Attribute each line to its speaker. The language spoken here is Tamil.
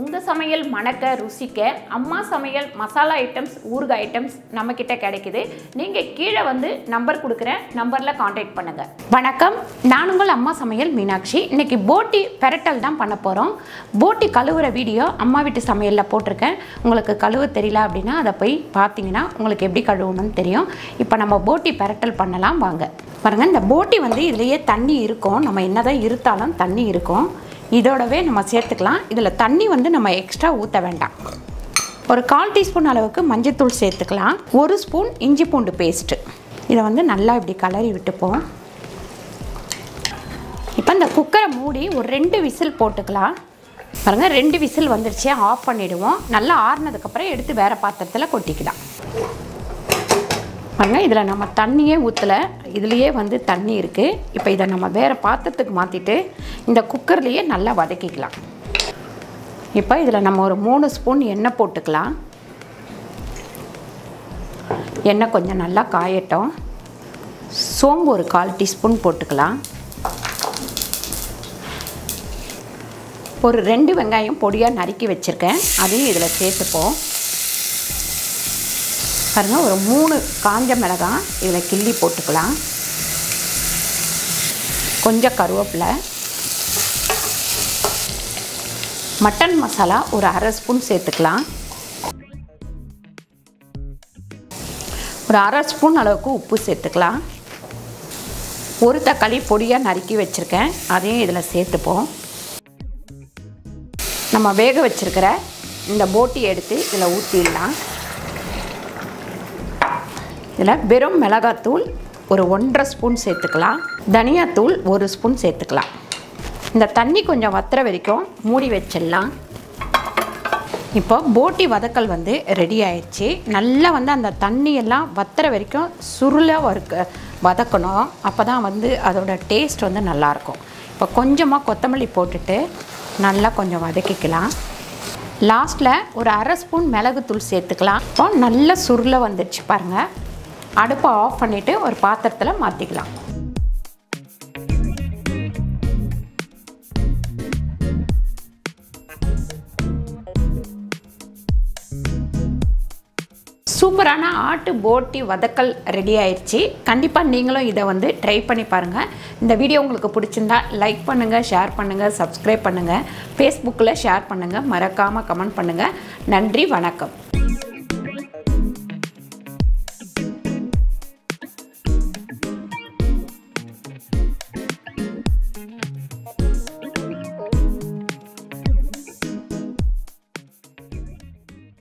Speaker 1: உங்கள் சமையல் மணக்க ருசிக்க அம்மா சமையல் மசாலா ஐட்டம்ஸ் ஊறுகாய் ஐட்டம்ஸ் நம்மக்கிட்ட கிடைக்குது நீங்கள் கீழே வந்து நம்பர் கொடுக்குறேன் நம்பரில் காண்டாக்ட் பண்ணுங்கள் வணக்கம் நான் உங்கள் அம்மா சமையல் மீனாட்சி இன்னைக்கு போட்டி பெரட்டல் தான் பண்ண போகிறோம் போட்டி கழுவுற வீடியோ அம்மா வீட்டு சமையலில் போட்டிருக்கேன் உங்களுக்கு கழுவ தெரியல அப்படின்னா அதை போய் பார்த்தீங்கன்னா உங்களுக்கு எப்படி கழுவணும்னு தெரியும் இப்போ நம்ம போட்டி பெரட்டல் பண்ணலாம் வாங்க பாருங்கள் இந்த போட்டி வந்து இதுலேயே தண்ணி இருக்கும் நம்ம என்னதான் இருத்தாலும் தண்ணி இருக்கும் இதோடவே நம்ம சேர்த்துக்கலாம் இதில் தண்ணி வந்து நம்ம எக்ஸ்ட்ரா ஊற்ற வேண்டாம் ஒரு கால் டீஸ்பூன் அளவுக்கு மஞ்சள்தூள் சேர்த்துக்கலாம் ஒரு ஸ்பூன் இஞ்சி பூண்டு பேஸ்ட்டு இதை வந்து நல்லா இப்படி கலரி விட்டுப்போம் இப்போ இந்த குக்கரை மூடி ஒரு ரெண்டு விசில் போட்டுக்கலாம் பாருங்க ரெண்டு விசில் வந்துருச்சு ஆஃப் பண்ணிவிடுவோம் நல்லா ஆறுனதுக்கப்புறம் எடுத்து வேறு பாத்திரத்தில் கொட்டிக்கலாம் பாருங்க இதில் நம்ம தண்ணியே ஊற்றலை இதுலேயே வந்து தண்ணி இருக்குது இப்போ இதை நம்ம வேறு பாத்திரத்துக்கு மாற்றிட்டு இந்த குக்கர்லேயே நல்லா வதக்கிக்கலாம் இப்போ இதில் நம்ம ஒரு மூணு ஸ்பூன் எண்ணெய் போட்டுக்கலாம் எண்ணெய் கொஞ்சம் நல்லா காயட்டும் சோம்பு ஒரு கால் டீஸ்பூன் போட்டுக்கலாம் ஒரு ரெண்டு வெங்காயம் பொடியாக நறுக்கி வச்சுருக்கேன் அதையும் இதில் சேர்த்துப்போம் பாருங்க ஒரு மூணு காஞ்ச மிளகாய் இதில் கிள்ளி போட்டுக்கலாம் கொஞ்சம் கருவேப்பிலை மட்டன் மசாலா ஒரு அரை ஸ்பூன் சேர்த்துக்கலாம் ஒரு அரை ஸ்பூன் அளவுக்கு உப்பு சேர்த்துக்கலாம் ஒரு தக்காளி பொடியாக நறுக்கி வச்சுருக்கேன் அதையும் இதில் சேர்த்துப்போம் நம்ம வேக வச்சுருக்கிற இந்த போட்டி எடுத்து இதில் ஊற்றிடலாம் இதில் வெறும் மிளகாத்தூள் ஒரு ஒன்றரை ஸ்பூன் சேர்த்துக்கலாம் தனியாத்தூள் ஒரு ஸ்பூன் சேர்த்துக்கலாம் இந்த தண்ணி கொஞ்சம் வத்துற வரைக்கும் மூடி வச்சிடலாம் இப்போ போட்டி வதக்கல் வந்து ரெடி ஆயிடுச்சு நல்லா வந்து அந்த தண்ணியெல்லாம் வத்துற வரைக்கும் சுருளாக வறுக்க வதக்கணும் அப்போ தான் வந்து அதோட டேஸ்ட் வந்து நல்லாயிருக்கும் இப்போ கொஞ்சமாக கொத்தமல்லி போட்டுட்டு நல்லா கொஞ்சம் வதக்கிக்கலாம் லாஸ்ட்டில் ஒரு அரை ஸ்பூன் மிளகுத்தூள் சேர்த்துக்கலாம் இப்போ நல்ல சுருளை வந்துடுச்சு பாருங்கள் அடுப்பை ஆஃப் பண்ணிவிட்டு ஒரு பாத்திரத்தில் மாற்றிக்கலாம் சூப்பரான ஆட்டு போட்டி வதக்கல் ரெடி ஆயிடுச்சு கண்டிப்பாக நீங்களும் இதை வந்து ட்ரை பண்ணி பாருங்கள் இந்த வீடியோ உங்களுக்கு பிடிச்சிருந்தா லைக் பண்ணுங்கள் ஷேர் பண்ணுங்கள் சப்ஸ்கிரைப் பண்ணுங்கள் ஃபேஸ்புக்கில் ஷேர் பண்ணுங்கள் மறக்காமல் கமெண்ட் பண்ணுங்கள் நன்றி வணக்கம்